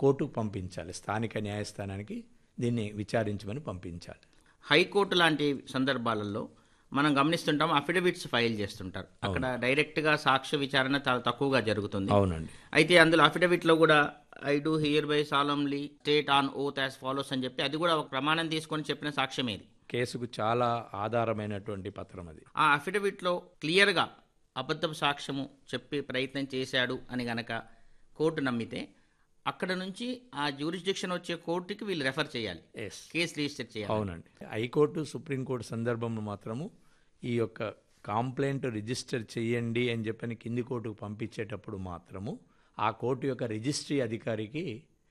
కోర్టుకు పంపించాలి స్థానిక న్యాయస్థానానికి దీన్ని విచారించమని పంపించాలి హైకోర్టు లాంటి సందర్భాలలో మనం గమనిస్తుంటాం అఫిడవిట్స్ ఫైల్ చేస్తుంటారు అక్కడ డైరెక్ట్గా సాక్ష్య విచారణ చాలా తక్కువగా జరుగుతుంది అవునండి అయితే అందులో అఫిడవిట్లో కూడా I do hereby solemnly state on oath as follows అని చెప్పి అది కూడా ఒక ప్రమాణం తీసుకొని చెప్పిన సాక్ష్యమేది కేసుకు చాలా ఆధారమైనటువంటి పత్రం అది ఆ అఫిడవిట్లో క్లియర్గా అబద్ధపు సాక్ష్యము చెప్పి ప్రయత్నం చేశాడు అని గనక కోర్టు నమ్మితే అక్కడ నుంచి ఆ జ్యూరిస్డిక్షన్ వచ్చే కోర్టుకి వీళ్ళు రెఫర్ చేయాలి ఎస్ కేసు రిజిస్టర్ చేయాలి అవునండి హైకోర్టు సుప్రీంకోర్టు సందర్భంలో మాత్రము ఈ యొక్క కాంప్లైంట్ రిజిస్టర్ చేయండి అని చెప్పని కింది కోర్టుకు పంపించేటప్పుడు మాత్రము ఆ కోర్టు యొక్క రిజిస్ట్రీ అధికారికి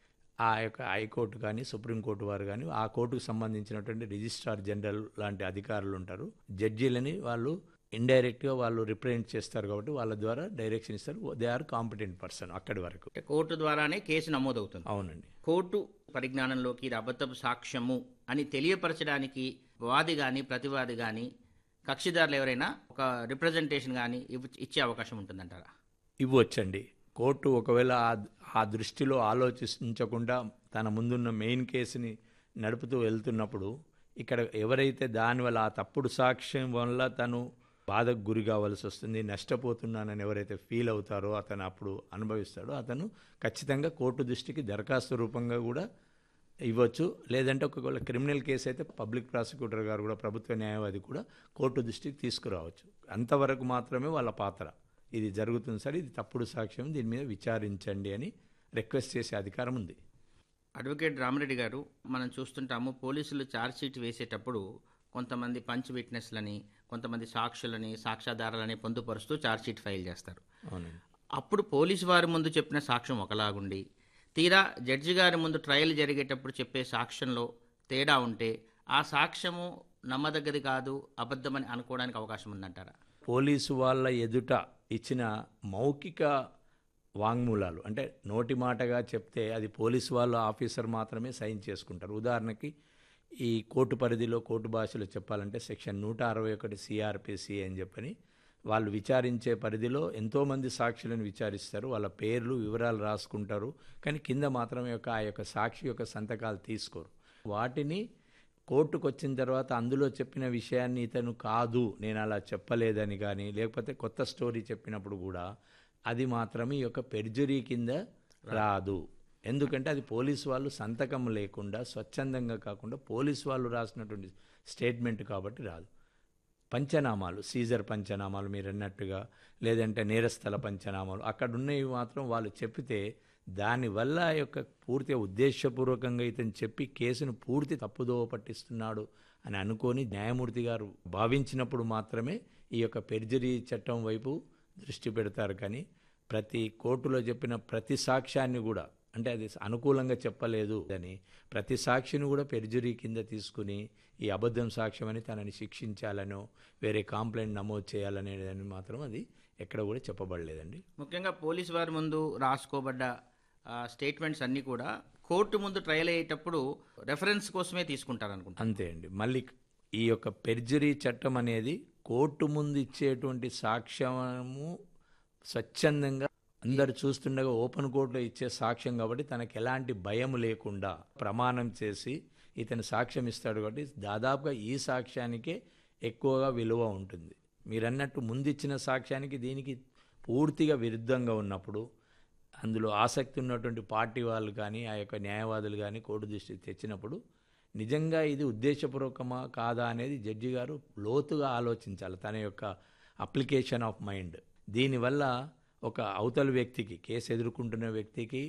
ఆ యొక్క హైకోర్టు కానీ సుప్రీంకోర్టు వారు కానీ ఆ కోర్టుకు సంబంధించినటువంటి రిజిస్ట్రార్ జనరల్ లాంటి అధికారులు ఉంటారు జడ్జీలని వాళ్ళు ఇండైరెక్ట్గా వాళ్ళు రిప్రజెంట్ చేస్తారు కాబట్టి వాళ్ళ ద్వారా డైరెక్షన్ ఇస్తారు దే ఆర్ కాంపిటెంట్ పర్సన్ అక్కడి వరకు అంటే కోర్టు ద్వారానే కేసు నమోదవుతుంది అవునండి కోర్టు పరిజ్ఞానంలోకి ఇది అబద్ధపు సాక్ష్యము అని తెలియపరచడానికి వాది కానీ ప్రతివాది కానీ కక్షిదారులు ఎవరైనా ఒక రిప్రజెంటేషన్ కానీ ఇవ్వ- ఇచ్చే అవకాశం ఉంటుందంటారా ఇవ్వచ్చండి కోర్టు ఒకవేళ ఆ- ఆ దృష్టిలో ఆలోచించకుండా తన ముందున్న మెయిన్ కేసుని నడుపుతూ వెళ్తున్నప్పుడు ఇక్కడ ఎవరైతే దానివల్ల ఆ తప్పుడు సాక్ష్యం వల్ల తను బాధకు గురి కావాల్సి వస్తుంది నష్టపోతున్నానని ఎవరైతే ఫీల్ అవుతారో అతను అప్పుడు అనుభవిస్తాడో అతను ఖచ్చితంగా కోర్టు దృష్టికి దరఖాస్తు రూపంగా కూడా ఇవ్వచ్చు లేదంటే ఒకవేళ క్రిమినల్ కేసు అయితే పబ్లిక్ ప్రాసిక్యూటర్ గారు కూడా ప్రభుత్వ న్యాయవాది కూడా కోర్టు దృష్టికి తీసుకురావచ్చు అంతవరకు మాత్రమే వాళ్ళ పాత్ర ఇది జరుగుతుంది సార్ ఇది తప్పుడు సాక్ష్యం దీని మీద విచారించండి అని రిక్వెస్ట్ చేసే అధికారం ఉంది అడ్వకేట్ రామరెడ్డి గారు మనం చూస్తుంటాము పోలీసులు ఛార్జ్ షీట్ వేసేటప్పుడు కొంతమంది పంచ్ విట్నెస్లని కొంతమంది సాక్షులని సాక్ష్యాధారాలని పొందుపరుస్తూ ఛార్జ్ షీట్ ఫైల్ చేస్తారు అవునండి అప్పుడు పోలీసు వారి ముందు చెప్పిన సాక్ష్యం ఒకలాగుండి తీరా జడ్జి గారి ముందు ట్రయల్ జరిగేటప్పుడు చెప్పే సాక్ష్యంలో తేడా ఉంటే ఆ సాక్ష్యము నమ్మదగ్గది కాదు అబద్ధమని అనుకోవడానికి అవకాశం ఉందంటారా పోలీసు వాళ్ళ ఎదుట ఇచ్చిన మౌఖిక వాంగ్మూలాలు అంటే నోటి మాటగా చెప్తే అది పోలీసు వాళ్ళ ఆఫీసర్ మాత్రమే సైన్ చేసుకుంటారు ఉదాహరణకి ఈ కోర్టు పరిధిలో కోర్టు భాషలో చెప్పాలంటే సెక్షన్ నూట అరవై ఒకటి సిఆర్పిసి అని చెప్పని వాళ్ళు విచారించే పరిధిలో ఎంతోమంది సాక్షులను విచారిస్తారు వాళ్ళ పేర్లు వివరాలు రాసుకుంటారు కానీ కింద మాత్రం యొక్క ఆ యొక్క సాక్షి యొక్క సంతకాలు తీసుకోరు వాటిని కోర్టుకు వచ్చిన తర్వాత అందులో చెప్పిన విషయాన్ని ఇతను కాదు నేను అలా చెప్పలేదని కానీ లేకపోతే కొత్త స్టోరీ చెప్పినప్పుడు కూడా అది మాత్రమే ఈ యొక్క పెర్జరీ కింద రాదు ఎందుకంటే అది పోలీసు వాళ్ళు సంతకం లేకుండా స్వచ్ఛందంగా కాకుండా పోలీసు వాళ్ళు రాసినటువంటి స్టేట్మెంట్ కాబట్టి రాదు పంచనామాలు సీజర్ పంచనామాలు మీరు అన్నట్టుగా లేదంటే నేరస్థల పంచనామాలు అక్కడ ఉన్నవి మాత్రం వాళ్ళు చెప్పితే దానివల్ల ఆ యొక్క పూర్తిగా ఉద్దేశపూర్వకంగా ఇతను చెప్పి కేసును పూర్తి తప్పుదోవ పట్టిస్తున్నాడు అని అనుకొని న్యాయమూర్తి గారు భావించినప్పుడు మాత్రమే ఈ యొక్క పెర్జరీ చట్టం వైపు దృష్టి పెడతారు కానీ ప్రతి కోర్టులో చెప్పిన ప్రతి సాక్ష్యాన్ని కూడా అంటే అది అనుకూలంగా చెప్పలేదు అని ప్రతి సాక్షిని కూడా పెర్జరీ కింద తీసుకుని ఈ అబద్ధం సాక్ష్యం అని తనని శిక్షించాలనో వేరే కాంప్లైంట్ నమోదు చేయాలనేదని మాత్రం అది ఎక్కడ కూడా చెప్పబడలేదండి ముఖ్యంగా పోలీసు వారి ముందు రాసుకోబడ్డ ఆ, స్టేట్మెంట్స్ అన్నీ కూడా కోర్టు ముందు ట్రయల్ అయ్యేటప్పుడు రెఫరెన్స్ కోసమే తీసుకుంటారు అనుకుంటా అంతే అండి మళ్ళీ ఈ యొక్క పెర్జరీ చట్టం అనేది కోర్టు ముందు ఇచ్చేటువంటి సాక్ష్యము స్వచ్ఛందంగా అందరు చూస్తుండగా ఓపెన్ కోర్టులో ఇచ్చే సాక్ష్యం కాబట్టి తనకు ఎలాంటి భయం లేకుండా ప్రమాణం చేసి ఇతను సాక్ష్యం ఇస్తాడు కాబట్టి దాదాపుగా ఈ సాక్ష్యానికే ఎక్కువగా విలువ ఉంటుంది మీరన్నట్టు ముందు ఇచ్చిన సాక్ష్యానికి దీనికి పూర్తిగా విరుద్ధంగా ఉన్నప్పుడు అందులో ఆసక్తి ఉన్నటువంటి పార్టీ వాళ్ళు కానీ ఆ యొక్క న్యాయవాదులు కానీ కోర్టు దృష్టికి తెచ్చినప్పుడు నిజంగా ఇది ఉద్దేశపూర్వకమా కాదా అనేది జడ్జి గారు లోతుగా ఆలోచించాలి తన యొక్క అప్లికేషన్ ఆఫ్ మైండ్ దీనివల్ల ఒక అవతల వ్యక్తికి కేసు ఎదుర్కొంటున్న వ్యక్తికి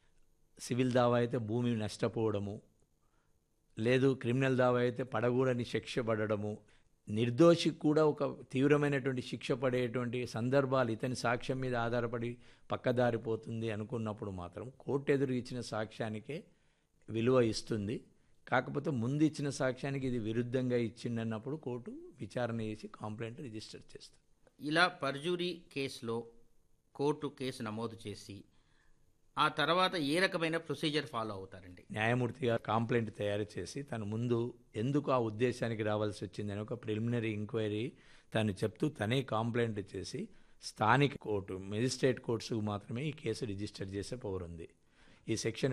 సివిల్ దావా అయితే భూమి నష్టపోవడము లేదు క్రిమినల్ దావా అయితే పడకూడని శిక్ష పడడము నిర్దోషికి కూడా ఒక తీవ్రమైనటువంటి శిక్ష పడేటువంటి సందర్భాలు ఇతని సాక్ష్యం మీద ఆధారపడి పక్కదారిపోతుంది అనుకున్నప్పుడు మాత్రం కోర్టు ఎదురు ఇచ్చిన సాక్ష్యానికే విలువ ఇస్తుంది కాకపోతే ముందు ఇచ్చిన సాక్ష్యానికి ఇది విరుద్ధంగా ఇచ్చిందన్నప్పుడు కోర్టు విచారణ చేసి కంప్లైంట్ రిజిస్టర్ చేస్తుంది ఇలా పర్జూరీ కేసులో కోర్టు కేసు నమోదు చేసి ఆ తర్వాత ఏ రకమైన ప్రొసీజర్ ఫాలో అవుతారండి న్యాయమూర్తి గారు కాంప్లైంట్ తయారు చేసి తను ముందు ఎందుకు ఆ ఉద్దేశానికి రావాల్సి వచ్చిందని ఒక ప్రిలిమినరీ ఎంక్వైరీ తను చెప్తూ తనే కాంప్లైంట్ చేసి స్థానిక కోర్టు మెజిస్ట్రేట్ కోర్ట్స్కు మాత్రమే ఈ కేసు రిజిస్టర్ చేసే పవర్ ఉంది ఈ సెక్షన్